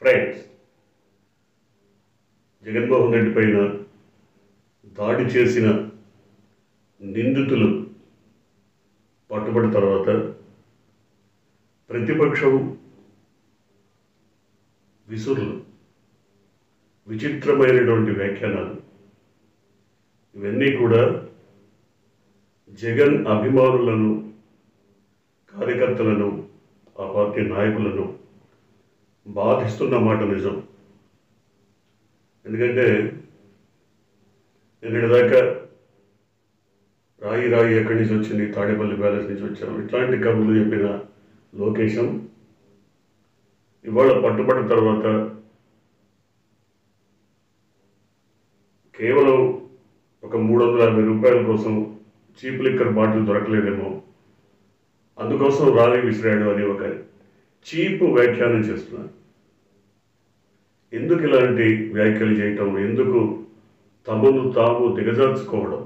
friends Jaganmohan Reddy పైన దాడి చేసిన నిందితులు పట్టుబడి తర్వాత ప్రతిపక్షం విసురులు విచిత్రమైనటువంటి వ్యాఖ్యానాలు ఇవన్నీ కూడా జగన్ అభిమానులను కార్యకర్తలను ఆ పార్టీ నాయకులను బాధిస్తున్న మాట నిజం ఎందుకంటే నిన్నటి దాకా రాయి రాయి ఎక్కడి నుంచి వచ్చింది తాడేపల్లి ప్యాలెస్ నుంచి వచ్చాం ఇట్లాంటి కబుర్లు చెప్పిన లోకేశం ఇవాళ పట్టుబడిన తర్వాత కేవలం ఒక మూడు వందల యాభై రూపాయల కోసం చీప్ లిక్కర్ బాటిల్ దొరకలేదేమో అందుకోసం రాలి విసిరాడు అని ఒక చీప్ వ్యాఖ్యానం చేస్తున్నారు ఎందుకు ఇలాంటి వ్యాఖ్యలు చేయటం ఎందుకు తమను తాము దిగజార్చుకోవడం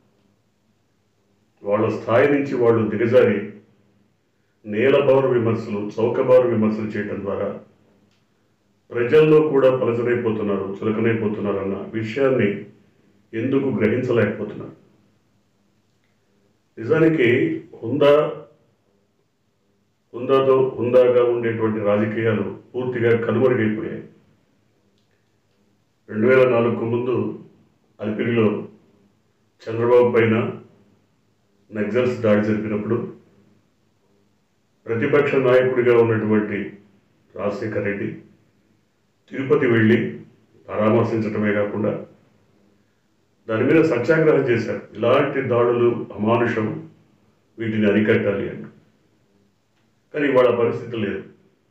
వాళ్ళ స్థాయి నుంచి వాళ్ళు దిగజారి నేలబారు విమర్శలు చౌకబారు విమర్శలు చేయటం ద్వారా ప్రజల్లో కూడా పలచనైపోతున్నారు చులకనైపోతున్నారు అన్న విషయాన్ని ఎందుకు గ్రహించలేకపోతున్నారు నిజానికి హుందా హుందాతో హుందాగా ఉండేటువంటి రాజకీయాలు పూర్తిగా కనుమరుగైపోయాయి రెండు వేల నాలుగుకు ముందు అలిపిరిలో చంద్రబాబు పైన నక్సల్స్ దాడి జరిపినప్పుడు ప్రతిపక్ష నాయకుడిగా ఉన్నటువంటి రాజశేఖర్ రెడ్డి తిరుపతి వెళ్ళి పరామర్శించడమే కాకుండా దాని మీద సత్యాగ్రహం చేశారు ఇలాంటి దాడులు అమానుషం వీటిని అరికట్టాలి అని కానీ వాళ్ళ పరిస్థితి లేదు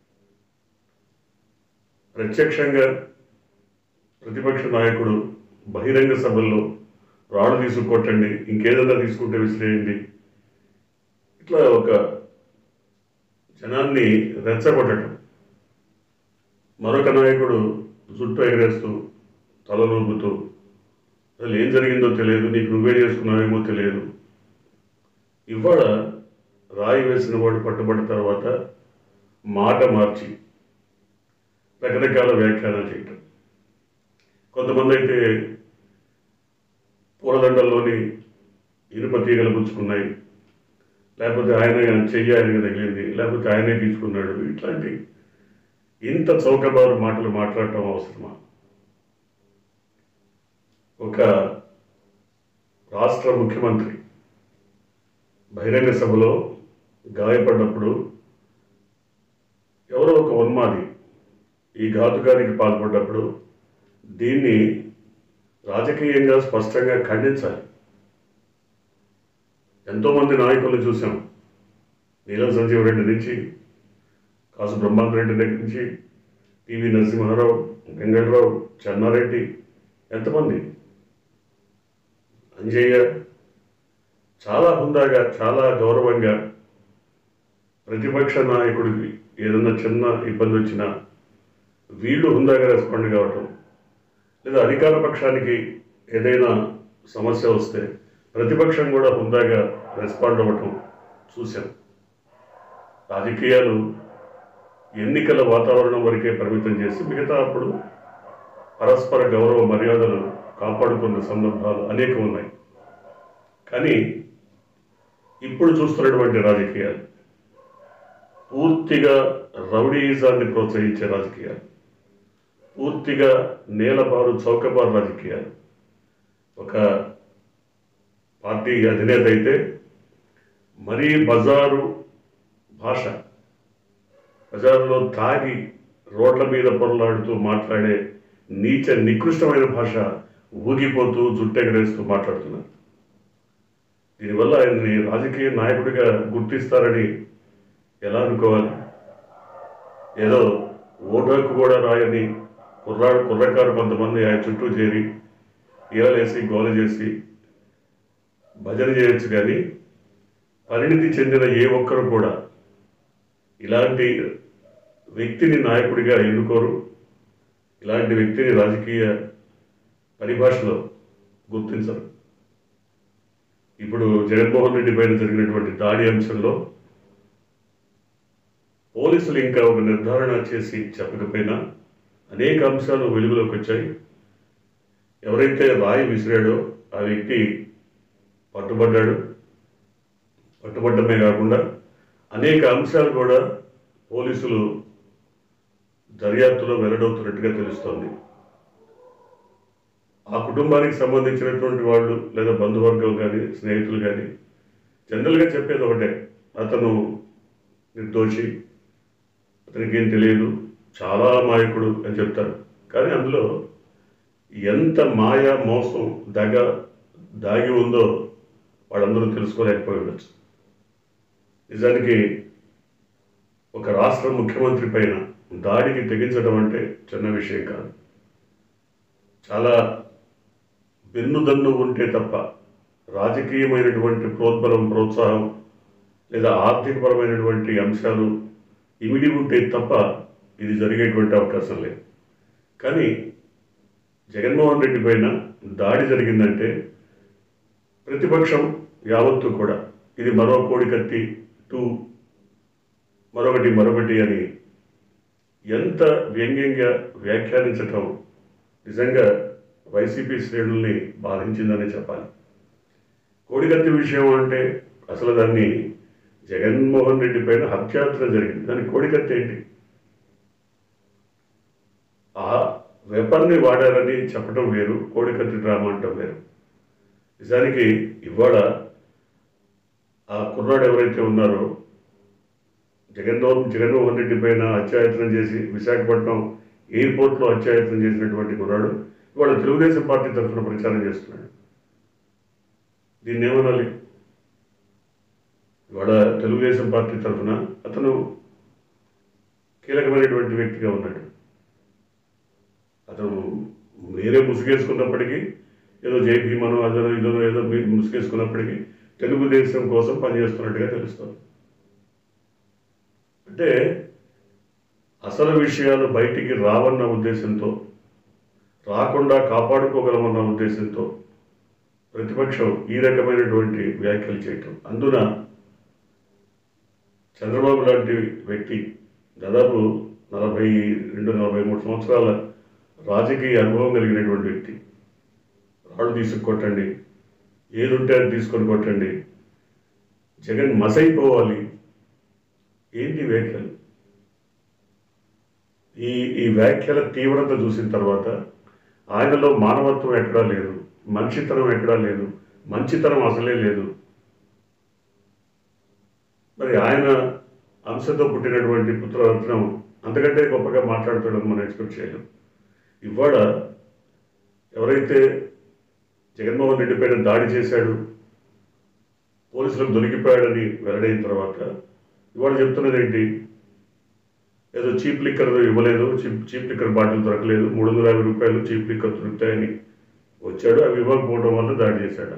ప్రత్యక్షంగా ప్రతిపక్ష నాయకుడు బహిరంగ సభల్లో రాళ్ళు తీసుకొట్టండి ఇంకేదన్నా తీసుకుంటే విసిరేయండి ఇట్లా ఒక జనాన్ని రెచ్చగొట్టడం మరొక నాయకుడు జుట్టు ఎగరేస్తూ తల నూపుతూ అసలు ఏం జరిగిందో తెలియదు నీకు నువ్వే చేసుకున్నావేమో తెలియదు ఇవాళ రాయి వేసిన వాడు పట్టుబడిన తర్వాత మాట మార్చి రకరకాల వ్యాఖ్యానాలు చేయటం కొంతమంది అయితే పూలదండల్లోని ఇనుప తీగలు పుచ్చుకున్నాయి లేకపోతే ఆయన చెయ్యి ఆయనకి తగిలింది లేకపోతే ఆయనే తీసుకున్నాడు ఇట్లాంటి ఇంత చౌకబారు మాటలు మాట్లాడటం అవసరమా ఒక రాష్ట్ర ముఖ్యమంత్రి బహిరంగ సభలో గాయపడ్డప్పుడు ఎవరో ఒక ఉన్మాది ఈ ఘాతుకానికి పాల్పడ్డప్పుడు దీన్ని రాజకీయంగా స్పష్టంగా ఖండించాలి ఎంతోమంది నాయకులను చూసాం నీలం సంజీవ్ రెడ్డి నుంచి కాసు బ్రహ్మాండ రెడ్డి దగ్గర నుంచి పివి నరసింహారావు వెంకటరావు చెన్నారెడ్డి ఎంతమంది అంజయ్య చాలా హుందాగా చాలా గౌరవంగా ప్రతిపక్ష నాయకుడికి ఏదన్నా చిన్న ఇబ్బంది వచ్చినా వీళ్ళు హుందాగా రెస్పాండ్ కావటం లేదా అధికార పక్షానికి ఏదైనా సమస్య వస్తే ప్రతిపక్షం కూడా హుందాగా రెస్పాండ్ అవ్వటం చూశాం రాజకీయాలు ఎన్నికల వాతావరణం వరకే పరిమితం చేసి మిగతా అప్పుడు పరస్పర గౌరవ మర్యాదలు కాపాడుకున్న సందర్భాలు అనేకం ఉన్నాయి కానీ ఇప్పుడు చూస్తున్నటువంటి రాజకీయాలు పూర్తిగా రౌడీయిజాన్ని ప్రోత్సహించే రాజకీయాలు పూర్తిగా నేలబారు చౌకబారు రాజకీయాలు ఒక పార్టీ అధినేత అయితే మరీ బజారు భాష బజారులో తాగి రోడ్ల మీద పొరలాడుతూ మాట్లాడే నీచ నికృష్టమైన భాష ఊగిపోతూ జుట్టెగరేస్తూ మాట్లాడుతున్నారు దీనివల్ల ఆయన్ని రాజకీయ నాయకుడిగా గుర్తిస్తారని ఎలా అనుకోవాలి ఏదో ఓటకు కూడా రాయని కుర్రాడు కుర్రకారు కొంతమంది ఆయన చుట్టూ చేరి ఈలలేసి గోల చేసి భజన చేయొచ్చు కానీ పరిణితి చెందిన ఏ ఒక్కరు కూడా ఇలాంటి వ్యక్తిని నాయకుడిగా ఎన్నుకోరు ఇలాంటి వ్యక్తిని రాజకీయ పరిభాషలో గుర్తించరు ఇప్పుడు జగన్మోహన్ రెడ్డి పైన జరిగినటువంటి దాడి అంశంలో పోలీసులు ఇంకా ఒక నిర్ధారణ చేసి చెప్పకపోయినా అనేక అంశాలు వెలుగులోకి వచ్చాయి ఎవరైతే రాయి విసిరాడో ఆ వ్యక్తి పట్టుబడ్డాడు పట్టుబడ్డమే కాకుండా అనేక అంశాలు కూడా పోలీసులు దర్యాప్తులో వెల్లడవుతున్నట్టుగా తెలుస్తోంది ఆ కుటుంబానికి సంబంధించినటువంటి వాళ్ళు లేదా బంధువర్గం కానీ స్నేహితులు కానీ జనరల్గా చెప్పేది ఒకటే అతను నిర్దోషి అతనికి ఏం తెలియదు చాలా మాయకుడు అని చెప్తారు కానీ అందులో ఎంత మాయ మోసం దగ దాగి ఉందో వాళ్ళందరూ తెలుసుకోలేకపోయి ఉండొచ్చు నిజానికి ఒక రాష్ట్ర ముఖ్యమంత్రి పైన దాడికి తెగించడం అంటే చిన్న విషయం కాదు చాలా వెన్నుదన్ను ఉంటే తప్ప రాజకీయమైనటువంటి ప్రోద్బలం ప్రోత్సాహం లేదా ఆర్థికపరమైనటువంటి అంశాలు ఇమిడి ఉంటే తప్ప ఇది జరిగేటువంటి అవకాశం లేదు కానీ జగన్మోహన్ రెడ్డి పైన దాడి జరిగిందంటే ప్రతిపక్షం యావత్తు కూడా ఇది మరో కోడికత్తి టూ మరొకటి మరొకటి అని ఎంత వ్యంగ్యంగా వ్యాఖ్యానించటం నిజంగా వైసీపీ శ్రేణుల్ని బాధించిందని చెప్పాలి కోడికత్తి విషయం అంటే అసలు దాన్ని జగన్మోహన్ రెడ్డి పైన హత్యాత్ర జరిగింది దాని కోడికత్తి ఏంటి ఆ వెపన్ని వాడారని చెప్పడం వేరు కోడికత్తి డ్రామా అంటాం వేరు నిజానికి ఇవాళ ఆ కుర్రాడు ఎవరైతే ఉన్నారో జగన్మోహన్ జగన్మోహన్ రెడ్డి పైన హత్యాయత్నం చేసి విశాఖపట్నం ఎయిర్పోర్ట్లో హత్యాయత్నం చేసినటువంటి కుర్రాడు ఇవాళ తెలుగుదేశం పార్టీ తరఫున ప్రచారం చేస్తున్నాడు దీన్ని ఏమనాలి ఇవాళ తెలుగుదేశం పార్టీ తరఫున అతను కీలకమైనటువంటి వ్యక్తిగా ఉన్నాడు అతను వేరే ముసుగేసుకున్నప్పటికీ ఏదో జై భీమనో అదనో ఇదనో ఏదో మీ- ముసుగేసుకున్నప్పటికీ తెలుగుదేశం కోసం పనిచేస్తున్నట్టుగా తెలుస్తుంది అంటే అసలు విషయాలు బయటికి రావన్న ఉద్దేశంతో రాకుండా కాపాడుకోగలమన్న ఉద్దేశంతో ప్రతిపక్షం ఈ రకమైనటువంటి వ్యాఖ్యలు చేయటం అందున చంద్రబాబు లాంటి వ్యక్తి దాదాపు నలభై రెండు నలభై మూడు సంవత్సరాల రాజకీయ అనుభవం కలిగినటువంటి వ్యక్తి రాళ్ళు తీసుకు కొట్టండి ఏదుంటే అది తీసుకొని కొట్టండి జగన్ మసైపోవాలి ఏంటి వ్యాఖ్యలు ఈ ఈ వ్యాఖ్యల తీవ్రత చూసిన తర్వాత ఆయనలో మానవత్వం ఎక్కడా లేదు మనిషితనం ఎక్కడా లేదు మంచితనం అసలే లేదు మరి ఆయన అంశతో పుట్టినటువంటి పుత్రరత్నం అంతకంటే గొప్పగా మాట్లాడతాడని మనం ఎక్స్పెక్ట్ చేయలేం ఇవాళ ఎవరైతే జగన్మోహన్ రెడ్డి పైన దాడి చేశాడు పోలీసులకు దొరికిపోయాడని వెల్లడైన తర్వాత ఇవాళ చెప్తున్నది ఏంటి ఏదో చీప్ లిక్కర్ ఇవ్వలేదు చీప్ చీప్ లిక్కర్ బాటిల్ దొరకలేదు మూడు వందల యాభై రూపాయలు చీప్ లిక్కర్ దొరుకుతాయని వచ్చాడు అవి ఇవ్వకపోవడం వల్ల దాడి చేశాడు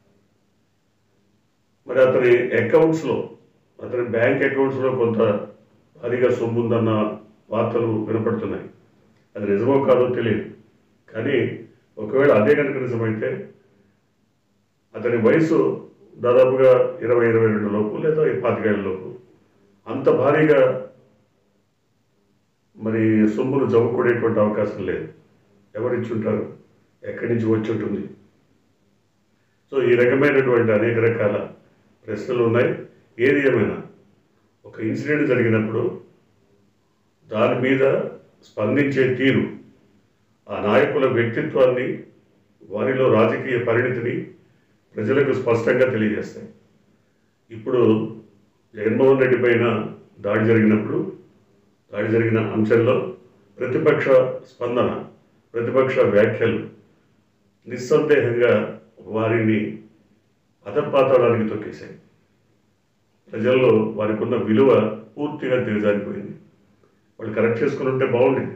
మరి అతని అకౌంట్స్లో అతని బ్యాంక్ అకౌంట్స్లో కొంత భారీగా సొమ్ము ఉందన్న వార్తలు వినపడుతున్నాయి అది నిజమో కాదో తెలియదు కానీ ఒకవేళ అదే కనుక నిజమైతే అతని వయసు దాదాపుగా ఇరవై ఇరవై రెండు లోపు లేదా పాతికేళ్ల లోపు అంత భారీగా మరి సొమ్మును జవ్వుకునేటువంటి అవకాశం లేదు ఎవరిచ్చి ఉంటారు ఎక్కడి నుంచి వచ్చి ఉంటుంది సో ఈ రకమైనటువంటి అనేక రకాల ప్రశ్నలు ఉన్నాయి ఏది ఏమైనా ఒక ఇన్సిడెంట్ జరిగినప్పుడు దాని మీద స్పందించే తీరు ఆ నాయకుల వ్యక్తిత్వాన్ని వారిలో రాజకీయ పరిణితిని ప్రజలకు స్పష్టంగా తెలియజేస్తాయి ఇప్పుడు జగన్మోహన్ రెడ్డి పైన దాడి జరిగినప్పుడు దాడి జరిగిన అంశంలో ప్రతిపక్ష స్పందన ప్రతిపక్ష వ్యాఖ్యలు నిస్సందేహంగా వారిని అధపాతాళానికి తొక్కేశాయి ప్రజల్లో వారికి ఉన్న విలువ పూర్తిగా దిగజారిపోయింది వాళ్ళు కరెక్ట్ చేసుకుని ఉంటే బాగుండేది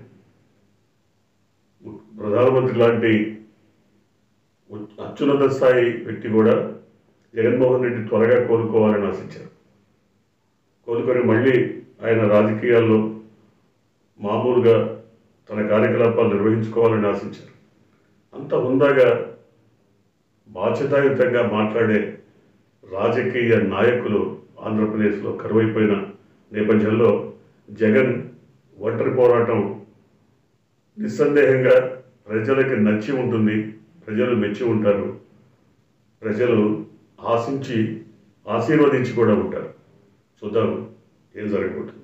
ప్రధానమంత్రి లాంటి ఉ- అత్యున్నత స్థాయి వ్యక్తి కూడా జగన్మోహన్ రెడ్డి త్వరగా కోలుకోవాలని ఆశించారు కోలుకొని మళ్ళీ ఆయన రాజకీయాల్లో మామూలుగా తన కార్యకలాపాలు నిర్వహించుకోవాలని ఆశించారు అంత హుందాగా బాధ్యతాయుతంగా మాట్లాడే రాజకీయ నాయకులు ఆంధ్రప్రదేశ్లో కరువైపోయిన నేపథ్యంలో జగన్ ఒంటరి పోరాటం నిస్సందేహంగా ప్రజలకి నచ్చి ఉంటుంది ప్రజలు మెచ్చి ఉంటారు ప్రజలు ఆశించి ఆశీర్వదించి కూడా ఉంటారు చూద్దాం ఏం జరగబోతుంది